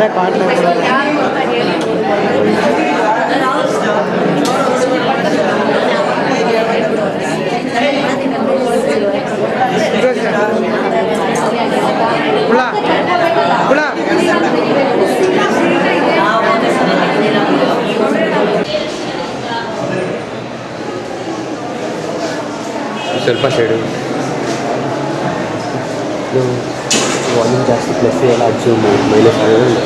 ಪಾಟ್ಲ ಹುಳ ಹುಳ ಸ್ವಲ್ಪ ಸೈಡು ವಾಲ್ಯೂಮ್ ಜಾಸ್ತಿ ಪ್ಲಸ್ ಎಲ್ಲ ಜೂಮ್ ಮೈನಸ್ ಆಗೋದಿಲ್ಲ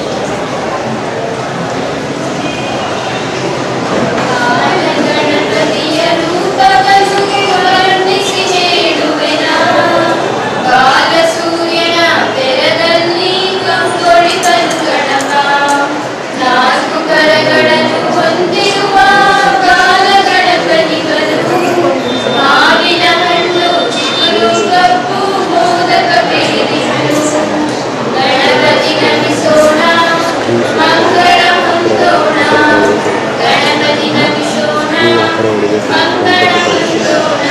ಗಣಪತಿ ನಮಿಸೋಣ ಮಂಗಳ ಹೊಂದೋಣ ಗಣಪತಿ ನಮಿಸೋಣ ಮಂಗಳ ಹೊಂದೋಣ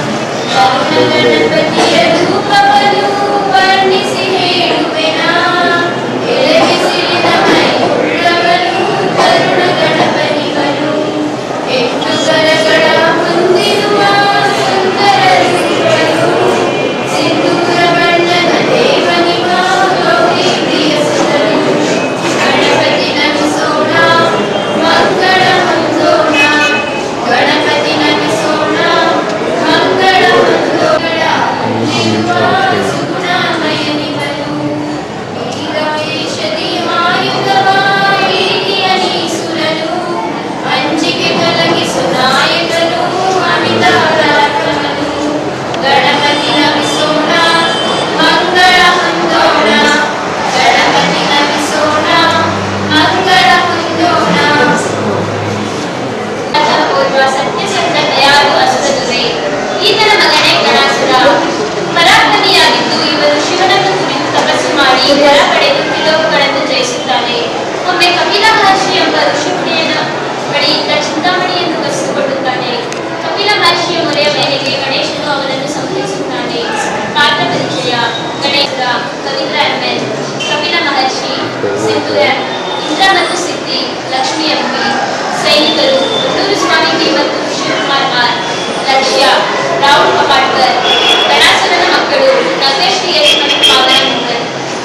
ಗಣಪತಿಯ ರೂಪವನ್ನು ವರ್ಣಿಸಿ ಹೇಳುವೆನಾ ಎಳೆಬಿಸಿಲಿನ ಮೈಯುಳ್ಳವನು ಕರುಣ ಗಣಪನಿವನು ಎಂಟು ಕರಗಳ ಹೊಂದಿರುವ ಸುಂದರ ರೂಪನು ಸಿಂಧೂರ ಬಣ್ಣದ ದೇವನಿವ ಗೌರಿ ಪ್ರಿಯ ಸುತನು ಗಣಪತಿ ನಮಿಸೋಣ ಮಂಗಳ ಹೊಂದೋಣ ಗಣಪತಿ ನಮಿಸೋಣ ಮಂಗಳ ಹೊಂದೋಣ ಸುಗುಣಮಯನಿವನು ಈಗ ಏಷದಿ ಆಯುಧವ ಈಗಿಯ ನೀಸುರನು ಅಂಜಿಕೆ ಕಲಗಿಸು ನಾಯಕನು ಅಮಿತಾರಾಧವನು ಗಣಪತಿ ನಮಿಸೋಣ ಮಂಗಳ ಹೊಂದೋಣ ಗಣಪತಿ ನಮಿಸೋಣ ಮಂಗಳ ಹೊಂದೋಣ ಪೂರ್ವ ಸತ್ಯಸಂಧತೆಯಾರು ಅಸುರದುರೆ ಈತನ ಮಗನೇ ಗಣಾಸುರ ಪರಾಕ್ರಮಿಯಾಗಿದ್ದು ಇವರು ಶಿವನನ್ನು ಕುರಿತು ತಪಸ್ಸು ಮಾಡಿ ವರ ಪಡೆದು ತ್ರಿಲೋಕಗಳನ್ನು ಜಯಿಸುತ್ತಾನೆ ಒಮ್ಮೆ ಕಪಿಲ ಮಹರ್ಷಿ ಎಂಬ ಋಷಿಮುನಿಯನ ಬಳಿಯಿಂದ ಚಿಂತಾಮಣಿಯನ್ನು ಕಸಿದುಕೊಳ್ಳುತ್ತಾನೆ ಕಪಿಲ ಮಹರ್ಷಿಯ ಮೊರೆಯ ಮೇರೆಗೆ ಗಣೇಶನು ಅವನನ್ನು ಸಂಹರಿಸುತ್ತಾನೆ ಪಾತ್ರ ಪರಿಚಯ ಗಣೇಶ ಕವೀಂದ್ರ ಎಂಎಲ್ ಕಪಿಲ ಮಹರ್ಷಿ ಸಿಂಧೂರ ಇಂದ್ರ ಮತ್ತು ಸಿದ್ಧಿ ಲಕ್ಷ್ಮಿ ಎಂಪಿ ಸೈನಿಕರು ಹುಟ್ಟೂರು ಸ್ವಾಮಿ ಟಿ ಮತ್ತು ಶಿವಕುಮಾರ್ ಆರ್ ಲಕ್ಷ್ಯ ರಾಹುಲ್ ಕಪಾಟ್ಕರ್ ಗಣಾಸುರನ ಮಕ್ಕಳು ನಗೇಶ್ ಟಿ ಎಸ್ ಮತ್ತು ಪಾವನ ಮುಂಗಲ್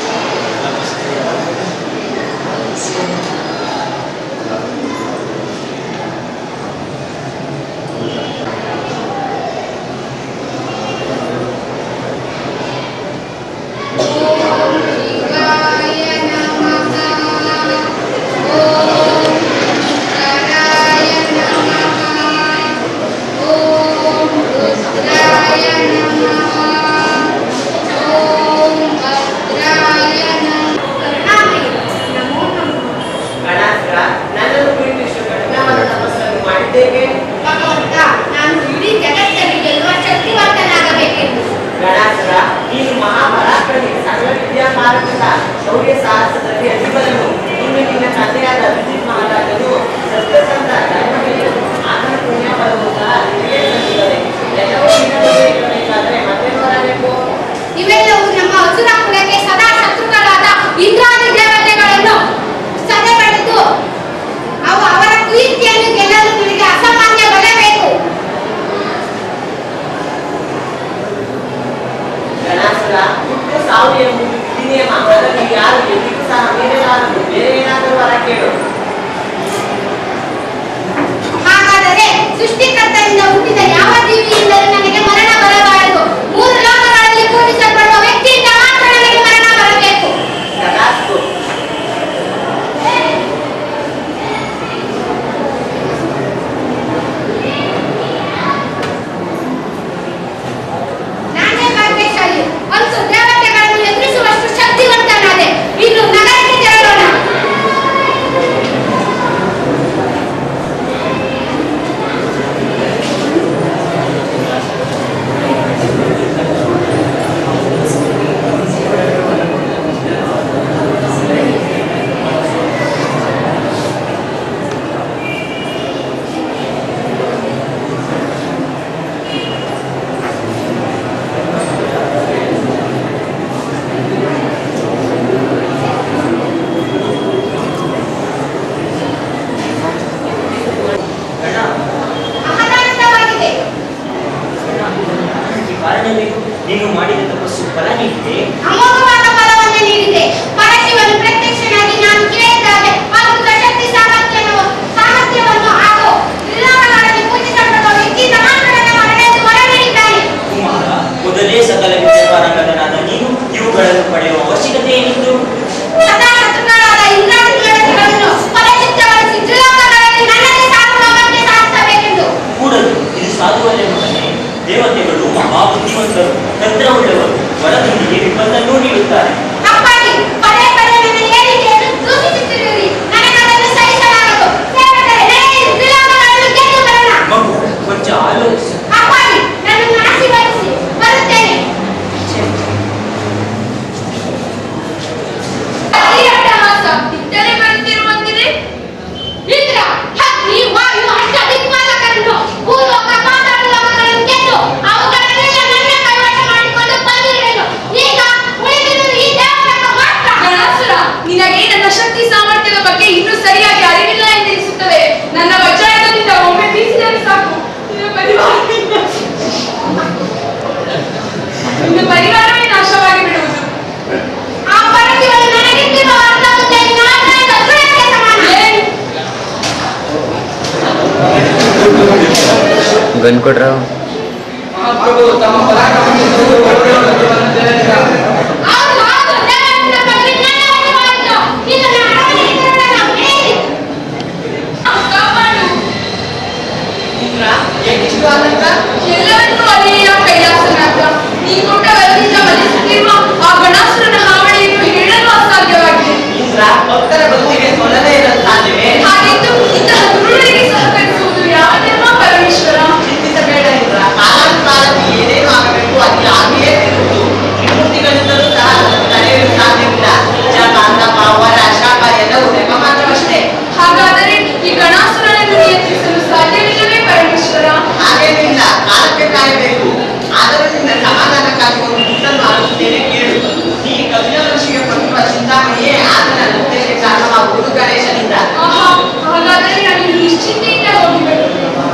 ಗಣಾಸುರ ನನ್ನನ್ನು ಕುರಿತು ಇಷ್ಟು ಕಠಿಣವಾದ ತಪಸ್ಸನ್ನು ಮಾಡಿದ್ದೇವೆ ಭಗವಂತ ನಾನು ಇಡೀ ಜಗತ್ತನ್ನು ಗೆಲ್ಲುವ ಶಕ್ತಿವಂತನಾಗಬೇಕೆಂದು ಗಣಾಸುರ ನೀನು ಮಹಾಪರಾಕ್ರಮಿ ಸಕಲ ವಿದ್ಯಾಪಾರಕದ ಶೌರ್ಯ ಸಾಹಸದಲ್ಲಿ ಅಧಿಪರನು ಇನ್ನು ನಿನ್ನ ತಂದೆಯಾದ ಅಭಿಜಿತ್ ಮಹಾರಾಜನು ಸತ್ಯಸಂಧ ಧರ್ಮದಲ್ಲಿ ಆತನ ಪುಣ್ಯ ಬಲವು ಸಹ ನಿನಗೆ ಸಲ್ಲಿಸುತ್ತದೆ ಎಲ್ಲವೂ ನಿನ್ನಲ್ಲಿಯೇ ಇರಬೇಕಾದರೆ ಮತ್ತೇನು ಬರಬೇಕು ಇವೆಲ್ಲವೂ ನಮ್ಮ ಅಸುರ ಕುಲಕ್ಕೆ ಸದಾ ಶತ್ರುಗಳಾದ ಇಂದ್ರಾದಿ ದೇವತೆಗಳನ್ನು ಸದೆಬಡಿದು ಅವು ಅವರ ಕೀರ್ತಿಯನ್ನು ಗೆಲ್ಲಲು ನಿನಗೆ ಅಸಾಮಾನ್ಯ ಬಲ ಬೇಕು ಗಣಾಸುರ ಹುಟ್ಟು ಸಾವು ಎಂಬುದು ವಿಧಿ ನಿಯಮ ಅದನ್ನು ಯಾರು ಎಂದಿಗೂ ಸಹ ಮೀರಲಾರದು ಬೇರೆ ಏನಾದರೂ ವರ ಕೇಳು ಹಾಗಾದರೆ ಸೃಷ್ಟಿಕರ್ತನಿಂದ ಹುಟ್ಟಿದ ಯಾವ ಜೀವಿಯಿಂದಲೂ ನನಗೆ ಮರಣ ಬರಬಾರದು ಮೂರು ಲೋಕಗಳಲ್ಲಿ ಪೂಜಿಸಲ್ಪಡುವ ವ್ಯಕ್ತಿಯಿಂದ ಮಾತ್ರ ನನಗೆ ಮರಣ ಬರಬೇಕು ತದಾಸ್ತು ನಾನೇ ಭಾಗ್ಯಶಾಲಿ ಅಂತೂ ದೇವತೆಗಳನ್ನು ಎದುರಿಸುವಷ್ಟು ಶಕ್ತಿವಂತನಾದೆ ಇನ್ನು ನಗರಕ್ಕೆ ತೆರಳೋಣ ಗಣಾಸುರ ವರಗಳನ್ನು ಪಡೆಯುವ ಅವಶ್ಯಕತೆ ಏನಿತ್ತು ಸದಾ ಶತ್ರುಗಳಾದ ಇಂದ್ರಾದಿ ದೇವತೆಗಳನ್ನು ಪದಚಿತ್ತಗೊಳಿಸಿ ತ್ರಿಲೋಕಗಳಲ್ಲಿ ನನ್ನದೇ ಸಾರ್ವಭೌಮತ್ವ ಸಾಧಿಸಬೇಕೆಂದು ಕೂಡದು ಇದು ಸಾಧುವಲ್ಲ ಮಗನೇ ದೇವತೆಗಳು ಮಹಾಬುದ್ಧಿವಂತರು ತಂತ್ರವುಳ್ಳವರು ವರದೊಂದಿಗೆ ವಿಪತ್ತನ್ನು ನೀಡುತ್ತಾರೆ ಅಪ್ಪಾಜಿ ಪದೇ ಪದೇ ನನ್ನ ಹೇಳಿಕೆಯನ್ನು ದೂಷಿಸುತ್ತಿರುವಿರಿ ನನಗದನ್ನು ಸಹಿಸಲಾಗದು ಸೇವಕರೇ ನಡೆಯಿರಿ ತ್ರಿಲೋಕಗಳನ್ನು ಗೆದ್ದು ಬರೋಣ ಮಗು ಕೊಂಚ ಆಲೋಚಿಸು ಅಪ್ಪಾಜಿ ನನ್ನನ್ನು ಆಶೀರ್ವದಿಸಿ ಬರುತ್ತೇನೆ ಅತಿರಟ್ಟಹಾಸ ಇದ್ದಲೇ ಬರುತ್ತಿರುವಂತಿದೆ ಇಂದ್ರ ಅಗ್ನಿ ವಾಯು ಅಷ್ಟ ದಿಕ್ಪಾಲಕರನ್ನು ಭೂಲೋಕ ಪಾತಾಳಲೋಕಗಳನ್ನು ಗೆದ್ದು ಅವುಗಳನ್ನೆಲ್ಲ ನನ್ನ ಕೈವಶ ಮಾಡಿಕೊಂಡು ಬಂದಿರುವೆನು ಈಗ ಉಳಿದಿರುವುದು ಈ ದೇವರನ್ನು ಮಾತ್ರ ಗಣಾಸುರ ನಿನಗೆ ನನ್ನ ಶಕ್ತಿ ಸಾಮರ್ಥ್ಯದ ಬಗ್ಗೆ ಇನ್ನೂ ಸರಿಯಾಗಿ ಅರಿವಿಲ್ಲ ಎಂದೆನಿಸುತ್ತದೆ ನನ್ನ ವಜ್ರಾಯುಧದಿಂದ ಒಮ್ಮೆ ಬೀಸಿದರೆ ಸಾಕು ನಿನ್ನ ಪರಿವಾರದಿಂದ ನಿನ್ನ ಪರಿವಾರವೇ ನಾಶವಾಗಿ ಬಿಡುವುದು ಆ ಪರದಿಗಳು ನನಗಿಟ್ಟಿರುವ ಅರ್ಥವಂತೆ ನಾರಾಯಣ ದಕ್ಷಿಣಕ್ಕೆ ಸಮಾನ ಗನ್ ಕೊಡ್ರ ಹೌದು ಹೌದು ದೇವರನ್ನ ಬಗ್ಗೆ ನನ್ನ ಅರಿವಾಯಿತು ಇದು ನನ್ನ ಅರಮನೆಗೆ ತೆರಳೋಣ ನಡೆಯಿರಿ ಕಾಪಾಡು ಇಂದ್ರ ಏಕಿಷ್ಟು ಆತಂಕ ಎಲ್ಲವನ್ನೂ ಅರಿಯ ಕೈಲಾಸನಾಥ ನೀ ಕೊಟ್ಟ ವರದಿಂದ ವಧಿಸುತ್ತಿರುವ ಆ ಗಣಾಸುರನ ಹಾವಳಿಯನ್ನು ಹೇಳಲು ಅಸಾಧ್ಯವಾಗಿದೆ ಇಂದ್ರ ಭಕ್ತರ ಭಕ್ತಿಗೆ ಸೊಲ್ಲದೇ ಇರಲು ಸಾಧ್ಯವೇ ಹಾಗಿದ್ದು ಇಂತಹ ದುರುಳಿಗೆ ಸಹಕರಿಸುವುದು ಯಾವ ಧರ್ಮ ಪರಮೇಶ್ವರ ಚಿಂತಿಸಬೇಡ ಇಂದ್ರ ಕಾಲಾನುಕಾಲಕ್ಕೆ ಏನೇನು ಆಗಬೇಕು ಅಲ್ಲಿ ಆಗಿಯೇ ತಿರುವುದು ತ್ರಿಮೂರ್ತಿಗಳಿಂದಲೂ ಸಹ ಅದನ್ನು ತಡೆಯಲು ಸಾಧ್ಯವಿಲ್ಲ ಜಪಾತ ಪಾವನ ಶಾಖ ಎಲ್ಲವೂ ನೆಪ ಮಾತ್ರವಷ್ಟೇ ಹಾಗಾದರೆ ಈ ಗಣಾಸುರನನ್ನು ನಿಯಂತ್ರಿಸಲು ಸಾಧ್ಯವಿಲ್ಲವೇ ಪರಮೇಶ್ವರ ಹಾಗೇನಿಲ್ಲ ಕಾಲಕ್ಕೆ ಕಾಯಬೇಕು ಆದರೂ ನಿನ್ನ ಸಮಾಧಾನಕ್ಕಾಗಿ ಒಂದು ಗುಟ್ಟನ್ನು ಆಲೋಚಿಸ್ತೇನೆ ಕೇಳು ಈ ಕಪಿಲ ಋಷಿಗೆ ಕೊಟ್ಟಿರುವ ಚಿಂತಾಮಣಿಯೇ ಆತನ ಉದ್ದೇಶಕ್ಕೆ ಕಾರಣವಾಗುವುದು ಗಣೇಶನಿಂದ ಆಹಾ ಹಾಗಾದರೆ ನಾನು ನಿಶ್ಚಿಂತೆಯಿಂದ ಹೋಗಿಬಿಡುತ್ತೇನೆ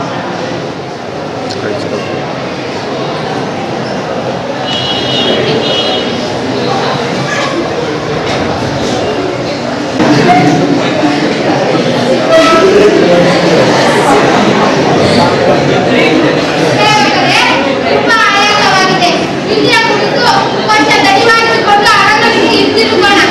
ಸೇವಕರೇ ತುಂಬಾ ಆಯಾಸವಾಗಿದೆ ಇಲ್ಲಿಯ ಕುಳಿತು ಕೊಂಚ ದಣಿವಾಗಿಸಿಕೊಂಡು ಅರಮನೆಗೆ ಹಿಂದಿರುಗೋಣ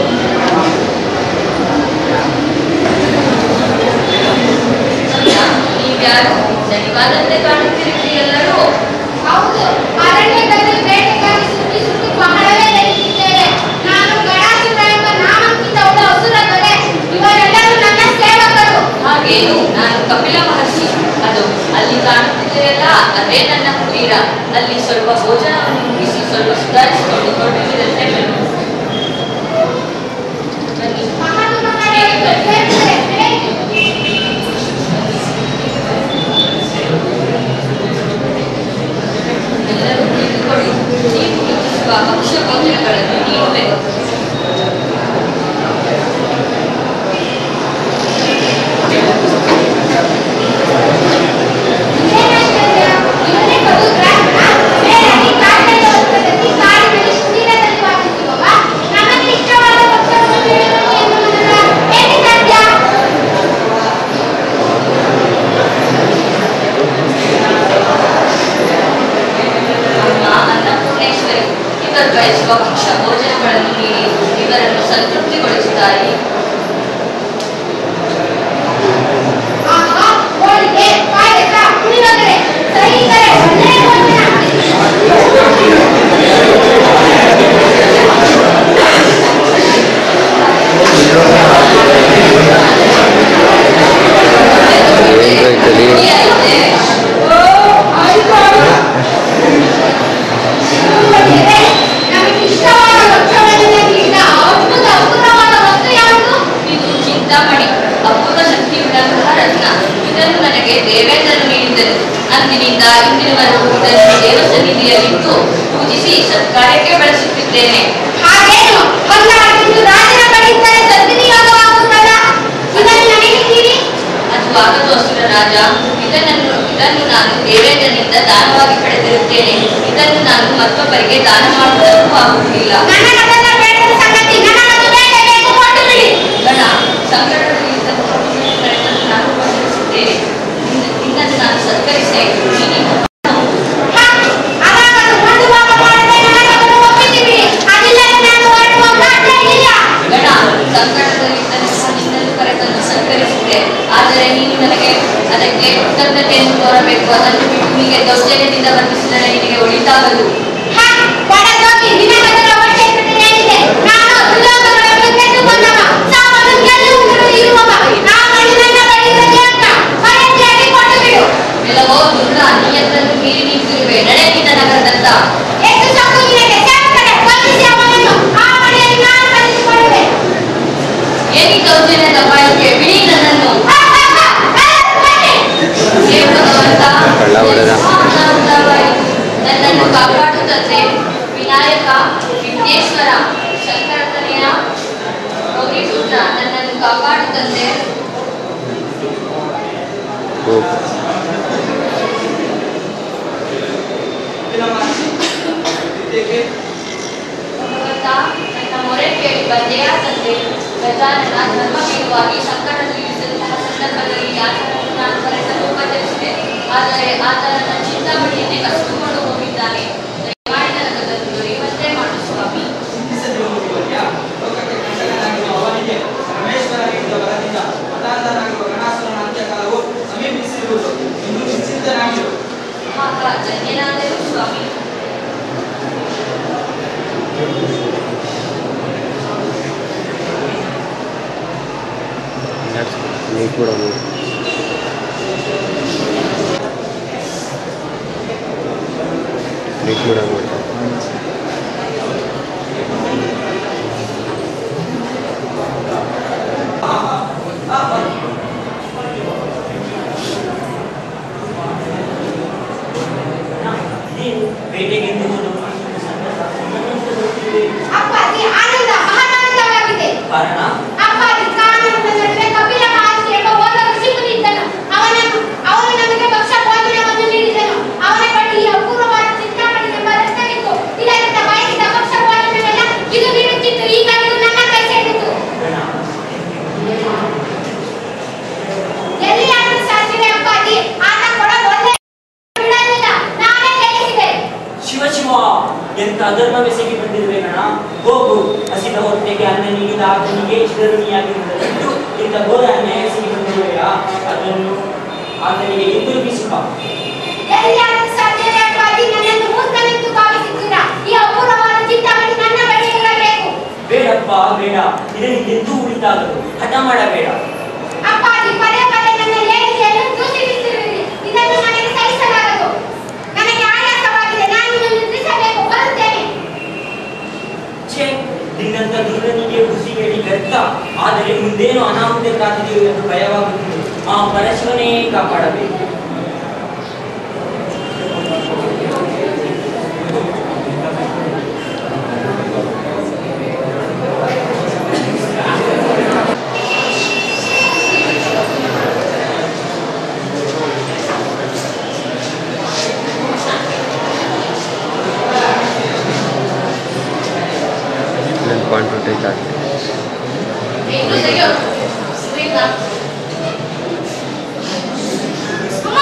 ನೀವ್ಯಾರು ದಣಿವಾದಂತೆ ಕಾಣುತ್ತಿರುವಿರಿ ಎಲ್ಲರೂ ಹೌದು ಅರಣ್ಯದಲ್ಲಿ ಬೇಟೆಗಾಗಿ ಸುತ್ತಿ ಸುತ್ತಿ ಬಹಳವೇ ನೆನೆಸಿದ್ದೇವೆ ನಾನು ಗಣಾಸುರ ಎಂಬ ನಾಮಾಂಕಿತ ಉಳ್ಳ ಅಸುರ ದೊರೆ ಇವರೆಲ್ಲರೂ ನನ್ನ ಸೇವಕರು ಹಾಗೇನು ನಾನು ಕಪಿಲ ಮಹರ್ಷಿ ಅದು ಅಲ್ಲಿ ಕಾಣುತ್ತಿದ್ದೀರಲ್ಲ ಅದೇ ನನ್ನ ಕುಟೀರ ಅಲ್ಲಿ ಸ್ವಲ್ಪ ಭೋಜನವನ್ನು ಮುಗಿಸಿ ಸ್ವಲ್ಪ ಸುಧಾರಿಸಿಕೊಂಡು ಹೊರಟಿದ್ದಂತೆ ಬನ್ನಿ ಮಹಾನುಭಾವರೇ, ಸೇವಕರೇ, ಬೇಡಿ. ಎಲ್ಲರೂ ತಿಳಿದುಕೊಳ್ಳಿ ನೀವು ಇಚ್ಛಿಸುವ ಭಕ್ಷ್ಯ ಭೋಜನಗಳನ್ನು ನೀಡುವೆನು ಏನಾಶ್ಚರ್ಯ? ಇವನೇ ಕಡು ಗ್ರಾಹಕ? ಬೇಡಾಗಿ ಕಾಡಿನಲ್ಲಿ ಹೊತ್ತದಲ್ಲಿ ಕಾಡಿನಲ್ಲಿ ಶರೀರದಲ್ಲಿ ವಾಸಿಸುವವ? ನಮಗೆ ಇಷ್ಟವಾದ ಭಕ್ಷ್ಯವನ್ನು ನೀಡುವನು ಎನ್ನುವುದಲ್ಲ. ಹೇಗೆ ಸಾಧ್ಯ? ಅಮ್ಮ ಅನ್ನಪೂರ್ಣೇಶ್ವರಿ ಇವರು ಬಯಸುವ ಭಕ್ಷ್ಯ ಭೋಜನಗಳನ್ನು ನೀಡಿ ಇವರನ್ನು ಸಂತೃಪ್ತಿಗೊಳಿಸುತ್ತಾರೆ ಆಹಾ, ಹೋಳಿಗೆ, ಪಾಯಸ, ಪುಳಿಯೋಗರೆ, ಸೈನಿಕರೇ, ಒಳ್ಳೆಯ ಭೋಜನ. ನೋಡಿದರೆ ನಮಗೆ ಇಷ್ಟವಾದ ಭಕ್ಷ್ಯವನ್ನು ನೀಡಿದ ಅದ್ಭುತ ಅಪೂರ್ವವಾದ ವಸ್ತು ಯಾವುದು ಇದು ಚಿಂತಾಮಣಿ ಅಪೂರ್ವ ಶಕ್ತಿಯುಳ್ಳಂತಹ ರತ್ನ ಇದನ್ನು ನನಗೆ ದೇವೇಂದ್ರನು ನೀಡಿದರು ಅಂದಿನಿಂದ ಇಂದಿನವರೆಗೂ ಇದನ್ನು ದೇವಸನ್ನಿಧಿಯಲ್ಲಿಟ್ಟು ಪೂಜಿಸಿ ಸತ್ಕಾರ್ಯಕ್ಕೆ ಬಳಸುತ್ತಿದ್ದೇನೆ ಹಾಗೇನು ಹೊಂದಾಗಿದ್ದು ರಾಜನ ಬಳಿಯಿದ್ದರೆ ಸದ್ವಿನಿಯೋಗವಾಗುತ್ತಲ್ಲ ಇದನ್ನು ನನಗೆ ನೀಡಿ ಅದು ಆಗದು ಅಸುರ ರಾಜ ಇದನ್ನು ಇದನ್ನು ನಾನು ದೇವೇಂದ್ರನಿಂದ ದಾನವಾಗಿ ಪಡೆದಿರುತ್ತೇನೆ ಇದನ್ನು ನಾನು ಮತ್ತೊಬ್ಬರಿಗೆ ದಾನ ಮಾಡುವುದಕ್ಕೂ ಆಗುವುದಿಲ್ಲ ನನಗದೆಲ್ಲ ಬೇಡದ ಸಂಗತಿ ನನಗದು ಬೇಡ ಬೇಕು ಕೊಟ್ಟು ಬಿಡಿ ಗಣ ಸಂಕಟದಲ್ಲಿ ಇದ್ದ ಕರೆತಂದು ನಾನು ವಂದಿಸುತ್ತೇನೆ ನಿನ್ನ- ನಿನ್ನನ್ನು ನಾನು ಸತ್ಕರಿಸಿ ನೀನು ಹಾ, ಅದಾಗದು ಒಂದು ಭಾಗ ಮಾಡದೆ ನನಗದನ್ನು ಒಪ್ಪಿಸಿ ಬಿಡಿ ಅದಿಲ್ಲದೆ ಕೃತಜ್ಞತೆಯನ್ನು ತೋರಬೇಕು ಅದನ್ನು ಬಿಟ್ಟು ಹೀಗೆ ದೌರ್ಜನ್ಯದಿಂದ ವರ್ತಿಸಿದರೆ ನಿನಗೆ ಒಳಿತಾಗದು ಹಾ, ಒಡೆದೋಗಿ ನಿನಗದರ ಅವಶ್ಯಕತೆಯೇನಿದೆ? ನಾನು ದುರ್ಯೋಧನನನ್ನು ಗೆದ್ದುಕೊಂಡವ, ಸಾವನ್ನು ಗೆಲ್ಲುವುದನ್ನು ಇರುವವ. ನಾಗನು ನನ್ನ ಬಳಿ ಇರಲಿಯಂತ ಮನೆಯಲ್ಲಿ ಕೊಟ್ಟು ಬಿಡು. ಎಲ್ಲವೋ ದುರ್ಗ ನಿಯತ್ತನ್ನು ಮೀರಿ ನಿಂತಿರುವೆ ನಡೆ ನಿನ್ನ ನಗರದತ್ತ ಎಷ್ಟು ಸೊಕ್ಕು ನಿನಗೆ? ಸೇವಕರೇ, ಬಂಧಿಸಿ ಅವನನ್ನು. ಆ ಮನೆಯಲ್ಲಿ ನಾನು ಬಂಧಿಸಿಕೊಳ್ಳುವೆ. ಏನಿ ದೌರ್ಜನ್ಯದ ಅಪಾಯಕ್ಕೆ ಬಿಡಿ ನನ್ನನ್ನು ಹಾ, ಹಾ, ಹಾ, ಎಲ್ಲರೂ ಬನ್ನಿ. ಹೇ ಭಗವಂತ ಕಳ್ಳ ಹೊಡೆದ. ಅನಾಹುತವಾಯಿತು. ನನ್ನನ್ನು ಕಾಪಾಡುತ್ತದೆ ವಿನಾಯಕ ವಿಘ್ನೇಶ್ವರ ಶಂಕರತನೆಯ ಗೌರಿಪುತ್ರ ನನ್ನನ್ನು ಕಾಪಾಡುತ್ತದೆ ಹೋಗು ಭಗವಂತ ನನ್ನ ಮೊರೆ ಕೇಳಿ ಬಂದೆಯ ತಂದೆ ಗಜಾನನ ಧರ್ಮವೀರವಾಗಿ ಸಂಕಟದಲ್ಲಿದ್ದಂತಹ ಸಂದರ್ಭದಲ್ಲಿ ಆತನನ್ನು ನಾನು ಕರೆಸಲು ಉಪಚರಿಸಿದೆ ಆದರೆ ಆತ ನನ್ನ ಚಿಂತಾಮಣಿಯನ್ನೇ ಕಸಿದುಕೊಂಡು ಹೋಗಿದ್ದಾನೆ ದಯಮಾಡಿ ನನಗದನ್ನು ದೊರೆಯುವಂತೆ ಮಾಡು ಸ್ವಾಮಿ ಮಹಾಕ ಧನ್ಯನಾದರು ಸ್ವಾಮಿ ನೀಟ್ ಕೂಡ ನೋಡಿ ನೀಟ್ ಕೂಡ ನೋಡಿ ನೀನು ಬೇಟೆಗೆಂದು ಹೋದ ಅಪ್ಪಾಜಿ, ಆನಂದ, ಮಹಾನಾನಂದವಾಗಿದೆ. ಕಾರಣ ಅಪ್ಪಾಜಿ, ಕಾನೂನಿನ ನಡುವೆ ಕಪಿಲ ಮಹರ್ಷಿ ಎಂಬ ಓದ ಋಷಿಮುನಿ ಇದ್ದನು. ಅವನನ್ನು ಅವನು ನಮಗೆ ಭಕ್ಷ್ಯ ಭೋಜನವನ್ನು ನೀಡಿದನು. ಅವನ ಬಳಿ ಈ ಅಪೂರ್ವವಾದ ಚಿಂತಾಮಣಿ ಎಂಬ ರತ್ನವಿತ್ತು. ಇದರಿಂದ ಬಯಸಿದ ಭಕ್ಷ್ಯ ಭೋಜನವೆಲ್ಲ ಇದು ನೀಡುತ್ತಿತ್ತು. ಈಗ ಇದು ನನ್ನ ಕೈ ಸೇರಿತು. ಎಲ್ಲಿಯಾದರೂ ಸಾಧ್ಯವೇ ಅಪ್ಪಾಜಿ? ಆತ ಕೊಡಲು ಒಳ್ಳೆಯ ಬಿಡಲಿಲ್ಲ. ನಾನೇ ಜಯಿಸಿದೆ. ಶಿವ ಶಿವ ಎಂತ ಅಧರ್ಮವೆಸಗಿ ಬಂದಿರುವೆ ಕಣ ಹೋಗು ಹಸಿದ ಹೊಟ್ಟೆಗೆ ಅನ್ನ ನೀಡಿದ ಆತನಿಗೆ ಶಿರಣಿಯಾಗಿರುವುದರಿಂದ ಇಂಥ ಘೋರ ಅನ್ಯಾಯ ಎಸಗಿ ಬಂದಿರುವೆಯಾ ಅದನ್ನು ಆತನಿಗೆ ಹಿಂದಿರುಗಿಸುವ ಎಲ್ಲಿಯಾದರೂ ಸಾಧ್ಯವೇ ಅಪ್ಪಾಜಿ? ನನ್ನನ್ನು ಮೂರ್ಖನೆಂದು ಭಾವಿಸಿದ್ದೀರಾ? ಈ ಅಪೂರ್ವವಾದ ಚಿಂತಾಮಣಿ ನನ್ನ ಬಳಿ ಇರಬೇಕು. ಬೇಡಪ್ಪ ಬೇಡ ಇದನ್ನು ಎಂದೂ ಉಳಿತಾಗದು ಹಠ ಮಾಡಬೇಡ ಅಪ್ಪಾಜಿ, ಪದೇ ಪದೇ ನನ್ನ ಏಳಿಗೆಯನ್ನು ದೂಷಿಸುತ್ತಿರುವಿರಿ. ಇದನ್ನು ನನಗೆ ಸಹಿಸಲಾಗದು. ನನಗೆ ಆಯಾಸವಾಗಿದೆ. ನಾನು ಇದನ್ನು ನಿಲ್ಲಿಸಬೇಕು. ಬರುತ್ತೇನೆ. ಛೇ ನಿನ್ನಂತ ದುರ್ಗನಿಗೆ ಬುದ್ಧಿ ಹೇಳಿ ವ್ಯರ್ಥ ಆದರೆ ಮುಂದೇನು ಅನಾಹುತ ಕಾದಿದೆಯೋ ಎಂದು ಭಯವಾಗುತ್ತಿದೆ ಆ ಪರಶಿವನೇ ಕಾಪಾಡಬೇಕು ನನ್ನ ಕಾನ್ಫಿಡೆಂಟ್ ಆಗಿದೆ ಏನು ತೆಗೆಯೋ ಸುರಿಲ್ಲ ಅಮ್ಮ!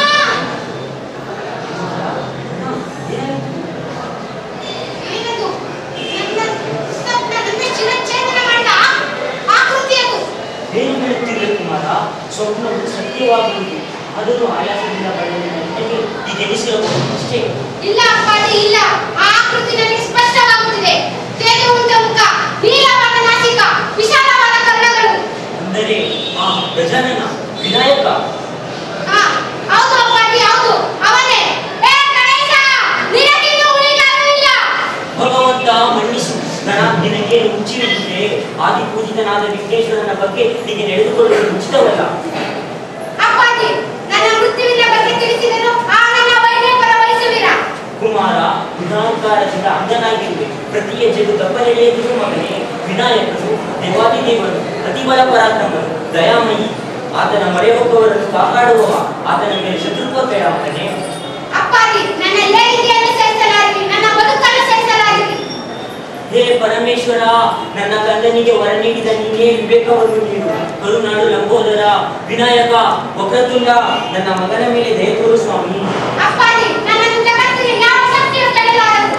ಏನದು? ನನ್ನ ಸ್ವಪ್ನ, ನನ್ನ ಶಿರಚ್ಛೇದನ ಮಾಡಿದ ಆ- ಆಕೃತಿ ಅದು. ಏನು ಹೇಳುತ್ತಿದ್ದೆ ಕುಮಾರ ಸ್ವಪ್ನವು ಸತ್ಯವಾಗುವುದು ಅದನ್ನು ಆಯಾಸದಿಂದ ಬರೆದ ನನಗೆ ಈಗ ಎನಿಸಿರಬಹುದು ಅಷ್ಟೇ ಇಲ್ಲ ಅಪ್ಪಾಜಿ ಇಲ್ಲ ಆ ಆಕೃತಿ ನನಗೆ ಸ್ಪಷ್ಟವಾಗುತ್ತಿದೆ ತೇಜವಂತ ಮುಖ ನೀಲವಾದ ನಾಸಿಕ ವಿಶಾಲವಾದ ಕರ್ಣಗಳು ಅಂದರೆ ಆ ಗಜಾನನ ವಿನಾಯಕ ಆ, ಹೌದು ಅಪ್ಪಾಜಿ ಹೌದು ಅವನೇ ಏ ಗಣೇಶ ನಿನಗಿನ್ನೂ ಉಳಿಗಾಲೂ ಇಲ್ಲ ಭಗವಂತ ಮನ್ನಿಸು ಗಣ ನಿನಗೆ ರುಚಿಯುಂಟೆ ಆದಿ ಪೂಜಿತನಾದ ವಿಘ್ನೇಶ್ವರನ ಬಗ್ಗೆ ಹೀಗೆ ನಡೆದುಕೊಳ್ಳಲು ಉಚಿತವಲ್ಲ ಅಪ್ಪಾಜಿ ನನ್ನ ಮೃತ್ಯುವಿನ ಬಗ್ಗೆ ತಿಳಿಸಿದನು ಆ ನನ್ನ ವೈದ್ಯ ಪರ ವಹಿಸುವಿರಾ ಕುಮಾರ ಗುಣಾಂಕಾರದಿಂದ ಅಂಗನಾಗಿರುವೆ ಪ್ರತಿಯ ಜಗು ದಬ್ಬಲೆಳೆಯದಿರು ಮಗನೇ ವಿನಾಯಕನು ದೇವಾದಿದೇವನು ಪ್ರತಿಬಲ ಪರಾಕ್ರಮನು ದಯಾಮಯಿ ಆತನ ಮೊರೆ ಹೋಗುವವರನ್ನು ಕಾಪಾಡುವವ ಆತನ ಮೇಲೆ ಶತ್ರುತ್ವ ಬೇಡ ಮಗನೇ ಅಪ್ಪಾಜಿ ನನ್ನ ಏಳಿಗೆಯನ್ನು ಸಹಿಸಲಾರಿರಿ ನನ್ನ ಬದುಕನ್ನು ಸಹಿಸಲಾರಿರಿ ಹೇ ಪರಮೇಶ್ವರ ನನ್ನ ಕಂದನಿಗೆ ವರ ನೀಡಿದ ನೀನೇ ವಿವೇಕವನ್ನು ನೀಡು ಕರುನಾಡು ಲಂಬೋದರ ವಿನಾಯಕ ವಕ್ರತುಂಡ ನನ್ನ ಮಗನ ಮೇಲೆ ದಯ ತೋರು ಸ್ವಾಮಿ ಅಪ್ಪಾಜಿ ನನ್ನನ್ನು ಜಗತ್ತಿನ ಯಾವ ಶಕ್ತಿಯು ತಡೆಯಲಾರದು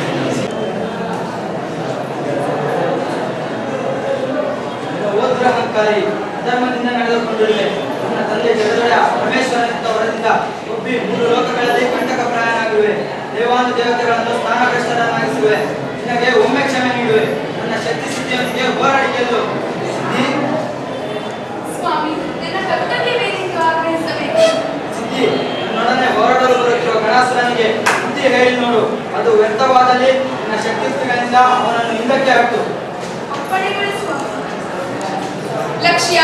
ಓದ್ರಹಂಕ ದುರಹಂಕಾರಿ ಅಧರ್ಮದಿಂದ ನಡೆದುಕೊಂಡಿರುವೆ ನನ್ನ ತಂದೆ ಜಗದೊಡೆಯ ಪರಮೇಶ್ವರನಿಂದ ವರದಿಂದ ಒಬ್ಬಿ ಮೂರು ಲೋಕಗಳಲ್ಲಿ ಕಂಟಕ ಪ್ರಾಯನಾಗಿರುವೆ ದೇವಾನು ದೇವತೆಗಳನ್ನು ಸ್ಥಾನಭ್ರಷ್ಟರನ್ನಾಗಿಸುವೆ ನಿನಗೆ ಒಮ್ಮೆ ಕ್ಷಮೆ ನೀಡುವೆ ನನ್ನ ಶಕ್ತಿ ಸಿದ್ಧಿಯೊಂದಿಗೆ ಹೋರಾಡಿ ಗೆಲ್ಲು ಸಿದ್ಧಿ ಸ್ವಾಮಿ ನನ್ನ ಕರ್ತವ್ಯವೇನೆಂದು ಆಗ್ರಹಿಸಬೇಕು ಸಿದ್ಧಿ ನನ್ನೊಡನೆ ಹೋರಾಡಲು ಬರುತ್ತಿರುವ ಗಣಾಸುರನಿಗೆ ಬುದ್ಧಿ ಹೇಳಿ ನೋಡು ಅದು ವ್ಯರ್ಥವಾದಲ್ಲಿ ನನ್ನ ಶಕ್ತಿಯುಕ್ತಿಗಳಿಂದ ಅವನನ್ನು ಹಿಂದಕ್ಕೆ ಹಾಕು ಅಪ್ಪಣೆಗಳು ಸ್ವಾಮಿ ಲಕ್ಷ್ಯ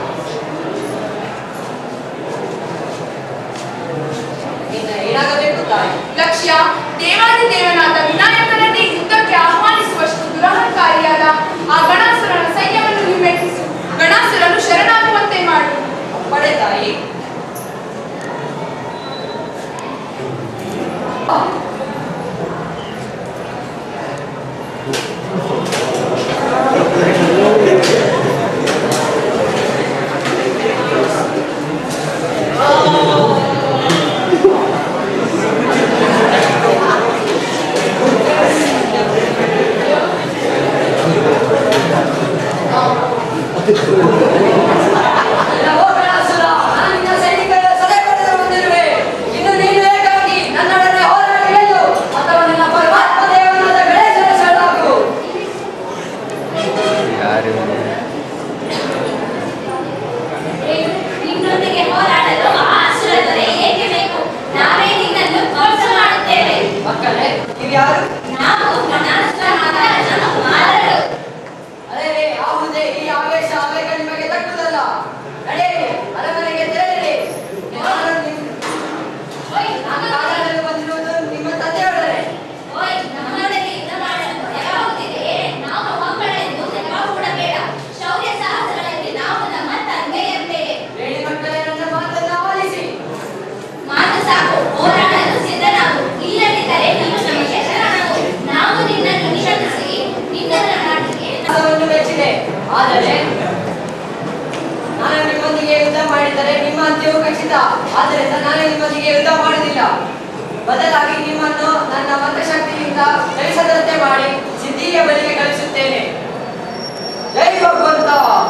ಇನ್ನು ಏನಾಗಬೇಕು ತಾಯಿ ಲಕ್ಷ್ಯ ದೇವಾದಿ ದೇವನಾದ ವಿನಾಯಕನನ್ನೇ ಯುದ್ಧಕ್ಕೆ ಆಹ್ವಾನಿಸುವಷ್ಟು ದುರಹಂಕಾರಿಯಾದ ಆ ಗಣಾಸುರನ ಸೈನ್ಯವನ್ನು ಹಿಮ್ಮೆಟ್ಟಿಸು ಗಣಾಸುರನು ಶರಣಾಗುವಂತೆ ಮಾಡು ಪಡೆ ತಾಯಿ ನವೋ ಗಣಾಸುರ, ನಾನು ನಿನ್ನ ಸೈನಿಕರ ಸದೆ ಪಡೆದು ಬಂದಿರುವೆ. ಇನ್ನು ನೀನು ಏಕಾಂಗಿ ನನ್ನೊಡನೆ ಹೋರಾಡಿ ಗೆಲ್ಲು, ಅಥವಾ ನಿನ್ನ ಪರಮಾತ್ಮ ದೇವನಾದ ಗಣೇಶನ ಶರಣಾಗು. ಯಾರು ನಿನ್ನೊಂದಿಗೆ ಹೋರಾಡಲು ಆ ಅಸುರ ದೊರೆ ಏಕೆ ಬೇಕು ನಾವೇ ನಿನ್ನನ್ನು ಧ್ವಂಸ ಮಾಡುತ್ತೇವೆ ಮಕ್ಕಳೇ ಇವ್ಯಾರು ನಾವು ಗಣಾಸುರ ಮಹಾರಾಜನ ಮಾರರು ಅದೇ ಯಾವುದೇ ಈ ಆವೇಶ ಆವೇಗ ನಿಮಗೆ ತಕ್ಕುದಲ್ಲ ನಡೆಯಿರಿ ಅರಮನೆಗೆ ತೆರಳಿರಿ ನಾನು ನಿಮ್- ಓಯ್ ನಾನು ನಮ್ಮ ಕಾದಾಡಲು ಬಂದಿರುವುದು ನಿಮ್ಮ ತಂದೆಯೊಡನೆ ಓಯ್ ನಮ್ಮೊಳಗೆ ಯುದ್ಧ ಮಾಡಲು ಯಾವಾಗುತ್ತಿದೆ ನಾವು ಮಕ್ಕಳೆಂದು ನೆಪ ಕೂಡಬೇಡ ಶೌರ್ಯ ಸಾಹಸಗಳಲ್ಲಿ ನಾವು ನಮ್ಮ ತಂದೆಯಂತೆಯೇ ಹೇಳಿ ಮಕ್ಕಳೇ ನನ್ನ ಮಾತನ್ನ ಆಲಿಸಿ ಮಾತು ಸಾಕು ಹೋರಾಡಲು ಸಿದ್ಧನಾಗು ಇಲ್ಲದಿದ್ದರೆ ನೀನು ನಮಗೆ ಶರಣಾಗು ನಾವು ನಿನ್ನನ್ನು ನಿಷೇಧಿಸಿ ನಿನ್ನ ನಾಟಿಗೆ ಸಾಹಸವನ್ನು ಮೆಚ್ಚಿದೆ ಆದರೆ ನಾನು ನಿಮ್ಮೊಂದಿಗೆ ಯುದ್ಧ ಮಾಡಿದರೆ ನಿಮ್ಮ ಅಂತ್ಯವು ಖಚಿತ ಆದ್ದರಿಂದ ನಾನು ನಿಮ್ಮೊಂದಿಗೆ ಯುದ್ಧ ಮಾಡುವುದಿಲ್ಲ ಬದಲಾಗಿ ನಿಮ್ಮನ್ನು ನನ್ನ ಮಂತ್ರಶಕ್ತಿಯಿಂದ ಜಯಿಸದಂತೆ ಮಾಡಿ ಸಿದ್ಧಿಯ ಬಳಿಗೆ ಕಳಿಸುತ್ತೇನೆ ಜೈ ಭಗವಂತ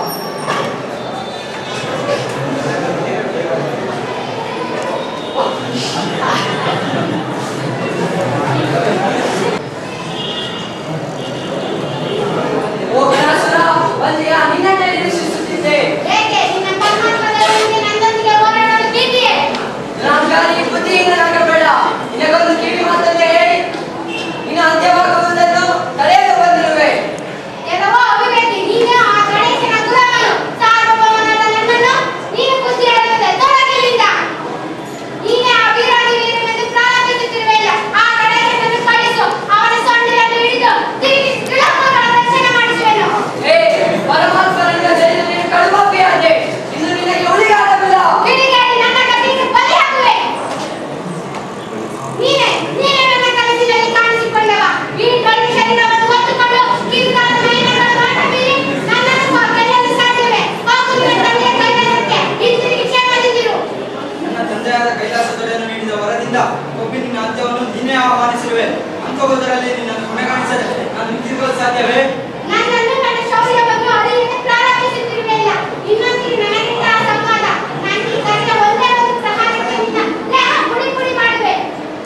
ಓ ಗಣಾಸುರ ಬಂದಿಯಾ ನಿನ್ನನ್ನೇ ನಿರೀಕ್ಷಿಸುತ್ತಿದ್ದೆ ಏಕೆ ನಿನ್ನ ಪರಮಾತ್ಮದವನಿಗೆ ನನ್ನೊಂದಿಗೆ ಹೋರಾಡಲು ಭೀತಿಯೇ ರಾಮಕಾರಿ ಬುದ್ಧಿಹೀನರಾಗಬೇಡ ನಿನಗೊಂದು ಕಿವಿ ಮಾತನ್ನೇ ಹೇಳಿ ನಿನ್ನ ಅಂತ್ಯವಾಗುವುದನ್ನು ತಡೆಯಲು ಬಂದಿರುವೆ ಎಲ್ಲವೋ ಅವಿವೇಕಿ ನೀನು ಆ ಗಣೇಶನ ಗುಲಾಮನು ಸಾರ್ವಭೌಮನಾದ ನನ್ನನ್ನು ನೀನು ಬುದ್ಧಿ ಹೇಳುತ್ತದೆ ತೊಲಗಿಲ್ಲಿಂದ ನೀನೇ ಆ ವೀರಾದಿ ವೀರನೆಂದು ಪ್ರಾರಂಭಿಸುತ್ತಿರುವೆಯಲ್ಲ ಆ ಗಣೇಶನನ್ನು ಕಳಿಸು ಅವನ ಸೊಂಡಿಲನ್ನು ಹಿಡಿದು ತಿರುಗಿ ತ್ರಿಲೋಕಗಳ ರಕ್ಷಣೆ ಮಾಡಿಸುವೆನು ಹೇ ಪರಮಾತ್ಮರನ್ನ ಜಯಿದು ನೀನು ಕಳುಬಾಪಿಯಾದೆ ಇನ್ನು ನಿನಗೆ ಉಳಿಗಾಲವಿಲ್ಲ ಕಿಡಿಗೇಡಿ ನನ್ನ ಕತ್ತಿಗೆ ಬಲಿ ಹಾಕುವೆ ನೀನೇ ನೀನೇ ನನ್ನ ಕನಸಿನಲ್ಲಿ ಕಾಣಿಸಿಕೊಂಡವ ಈ ಕಣ್ಣು ಶರೀರವನ್ನು ಹೊತ್ತುಕೊಂಡು ಕಿರುಕಾದ ಮೈನಗಳ ಮಾಟ ಬೀರಿ ನನ್ನನ್ನು ಕೊ- ಗೆಲ್ಲಲು ಸಾಧ್ಯವೇ ಹೋಗು ನಿನ್ನ ತಂದೆಯ ಕೈಲಾಸಕ್ಕೆ ಹಿಂತಿರುಗಿ ಕ್ಷೇಮದಿಂದಿರು ನನ್ನ ತಂದೆಯಾದ ಕೈಲಾಸದೊಡೆಯನ್ನು ನೀಡಿದ ವರದಿಂದ ಒಬ್ಬಿ ನಿನ್ನ ಅಂತ್ಯವನ್ನು ನೀನೇ ಆಹ್ವಾನಿಸಿರುವೆ ಅಂತ್ಯವುದರಲ್ಲಿ ನಿನ್ನನ್ನು ಕೊನೆಗಾಣಿಸದೆ ನಾನು ಹಿಂತಿರುಗಲು ಸಾಧ್ಯವೇ ನನ್ನನ್ನು ನನ್ನ ಶೌರ್ಯ ಬಗ್ಗೆ ಅರಿಯದೆ ಪ್ರಾರಂಭಿಸುತ್ತಿರುವೆಯಲ್ಲ ಇನ್ನೊಂದಿಗೆ ನನಗಿಂತ ಸಂವಾದ ನಾನು ಈ ಕರೆಯ ಒಂದೇ ಒಂದು ಪ್ರಹಾರಕ್ಕೆ ನಿನ್ನ ದೇಹ ಪುಡಿ ಪುಡಿ ಮಾಡುವೆ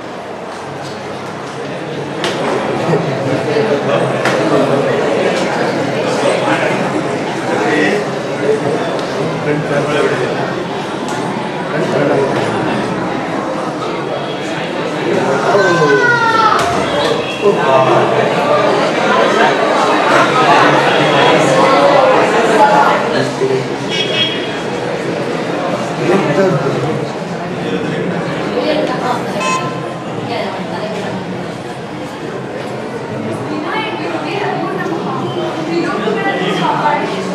ವಿನಾಯಕರು ವೀರಪೂರ್ಣ ತ್ರಿಲೋಕಗಳನ್ನು ಕಾಪಾಡಿಸುವನು.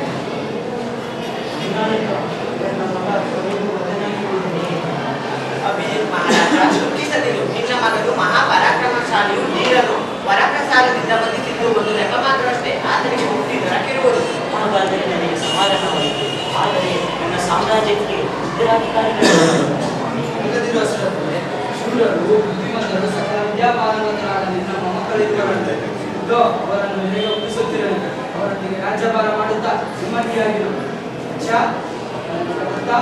ಅಭಿಜಿತ್ ಮಹಾರಾಜ ದುಃಖಿಸದಿರು ನಿನ್ನ ಮಗನು ಮಹಾಪರಾಕ್ರಮಶಾಲಿಯು ಧೀರನು ವರಪ್ರಸಾದದಿಂದ ಬಂದಿದ್ದು ಒಂದು ನೆಪ ಮಾತ್ರವಷ್ಟೇ ಆತನಿಗೆ ಮುಕ್ತಿ ದೊರಕಿರುವುದು ಹಾಗಾದರೆ ನನಗೆ ಸಮಾಧಾನವಾಯಿತು ಆದರೆ ನನ್ನ ಸಾಮ್ರಾಜ್ಯಕ್ಕೆ ಉತ್ತರಾಧಿಕಾರಿಗಳು ಆಗದಿರುವ ಅಷ್ಟರಲ್ಲಿ ಶೂರರು ಬುದ್ಧಿವಂತರು ಸಕಲ ವಿದ್ಯಾಪಾರಂಗತರಾದ ನಿನ್ನ ಮೊಮ್ಮಕ್ಕಳಿರುವರಂತೆ ಇದೋ ಅವರನ್ನು ನಿನಗೆ ಒಪ್ಪಿಸುತ್ತಿರುವೆನು ಅವರ ಅವರೊಂದಿಗೆ ರಾಜ್ಯಭಾರ ಮಾಡುತ್ತಾ ನೆಮ್ಮದಿಯಾಗಿರು ಛ ತ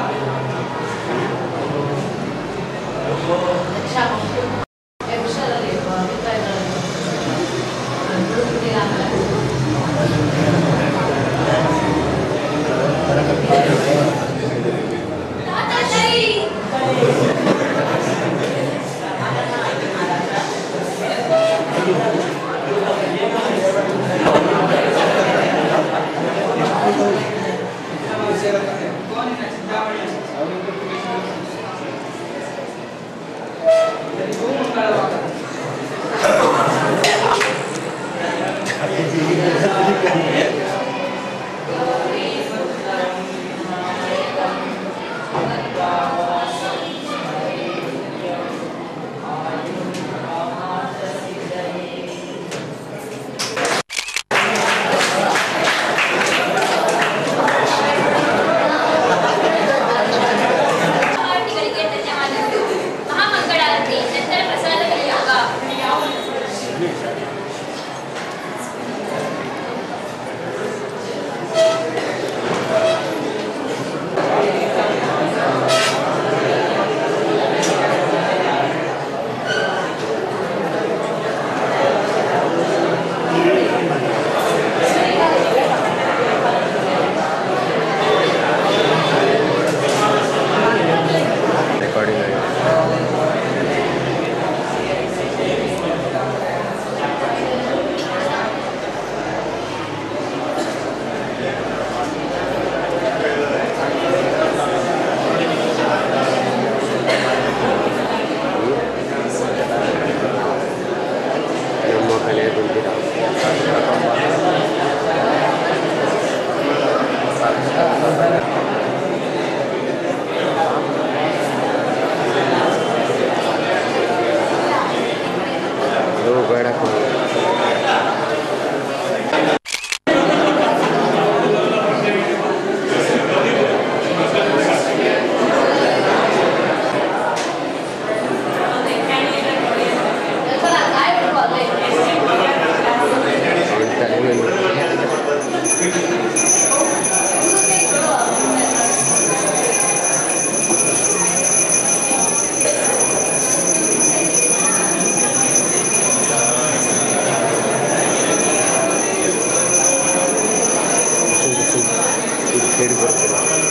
ಕೋನಿನ ಚಿಂತಾಮಣಿ ಎಲ್ಲರಿಗೂ ಮಂಗಳವಾಗಲಿ ಆರತಿಗಳಿಗೆ ಧನ್ಯವಾದಗಳು ಮಹಾಮಂಗಳಾರತಿ ನಂತರ ಪ್ರಸಾದ ವಿನಿಯೋಗ ರೆಕಾರ್ಡಿಂಗ್ ಆಗಿದೆ ನಮ್ಮ ಕಲೆ ಬಂದಿರ ಅದು ಬೇಡ ಕಣೋ. ಅವ್ನ್ ತಲೆ ಮೇಲೆ ಇದು- ಇದು- ಇದು ಸೈಡ್ ಬರ್ತದೆ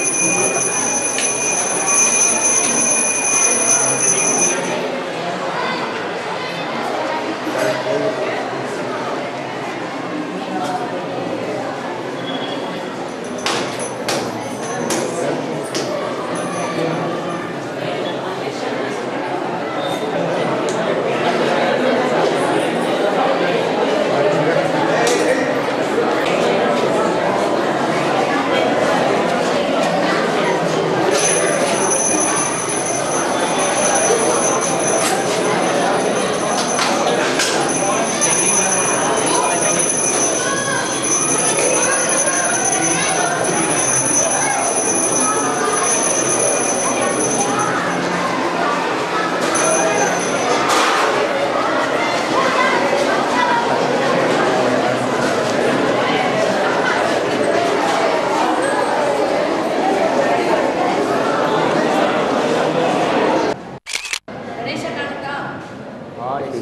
ಗಣೇಶ ಕಾಣುತ್ತಾ ಹಾಡಿ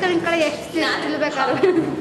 ಕಡೆ ನಿಂತ್ಕೊಳ್ಳಿ ಎಷ್ಟು ನಿಲ್ಬೇಕಾದ್ರೆ